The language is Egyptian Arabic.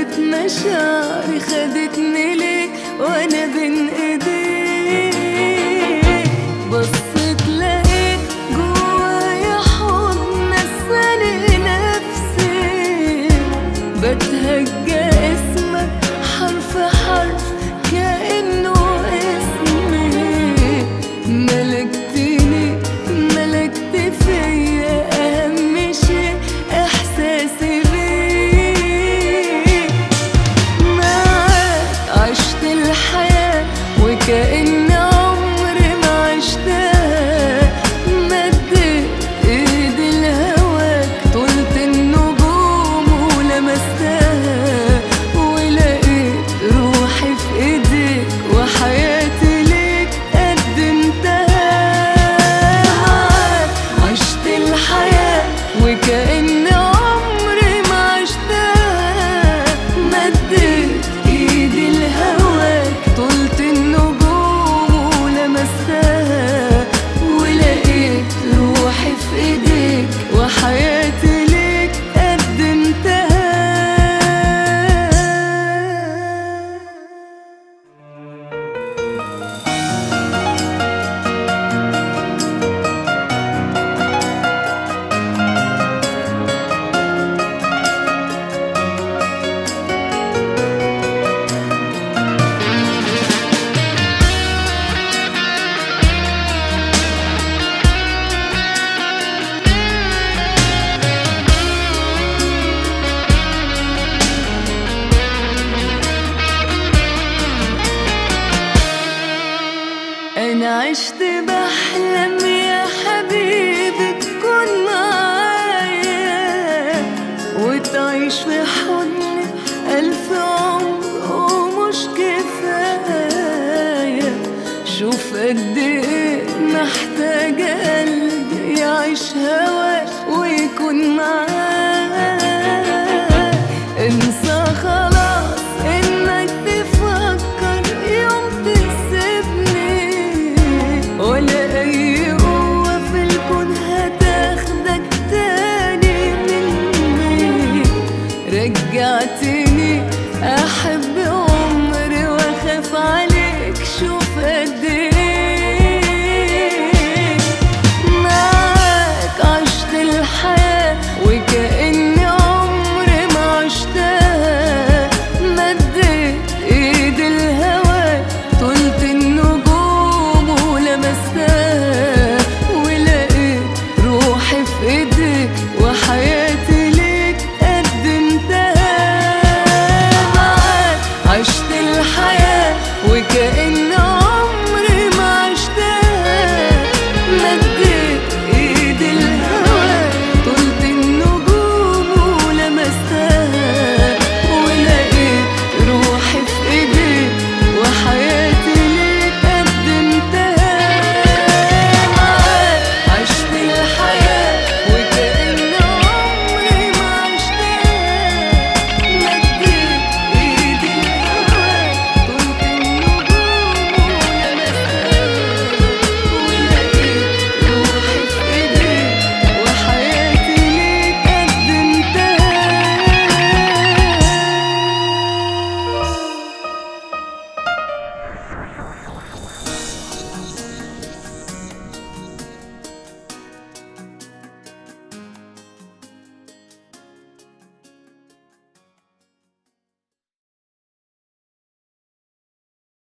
خدت مشاعري خدتني ليك وانا بين ايديك بصيت لقيت جوايا حضن نساني نفسي بتهجى اسمك حرف حرف كأنه اسمي ملكتني ملكت فيا أهم شيء إحساسي بيك معاك عشت الحياة وكأن عمري ما عشتها مديت ايدي لهواك طولت النجوم ولمستها ولقيت روحي في ايديك وحياتي ليك قدمتها معاك عشت الحياة وكأن عمري ما عشتها مديت ايدي لهواك طولت النجوم ولمستها ولقيت روحي في ايديك وحياتي ليك قدمتها انا عشت بحلم يا حبيبي تكون معايا وتعيش في حضني الف عمر ومش كفايه شوف قد ايه محتاجه قلبي يعيش هواك ويكون معاك انسى خلاص انك تفكر يوم تسيبني ولا اي قوة في الكون هتاخدك تاني مني رجعتني احب عمري واخاف عليك شوف قد ايه معاك عشت الحياة وكأني عمري ما عشتها مديت ايدي الهوا طولت النجوم ولمستها ولقيت روحي في ايديك وحياتي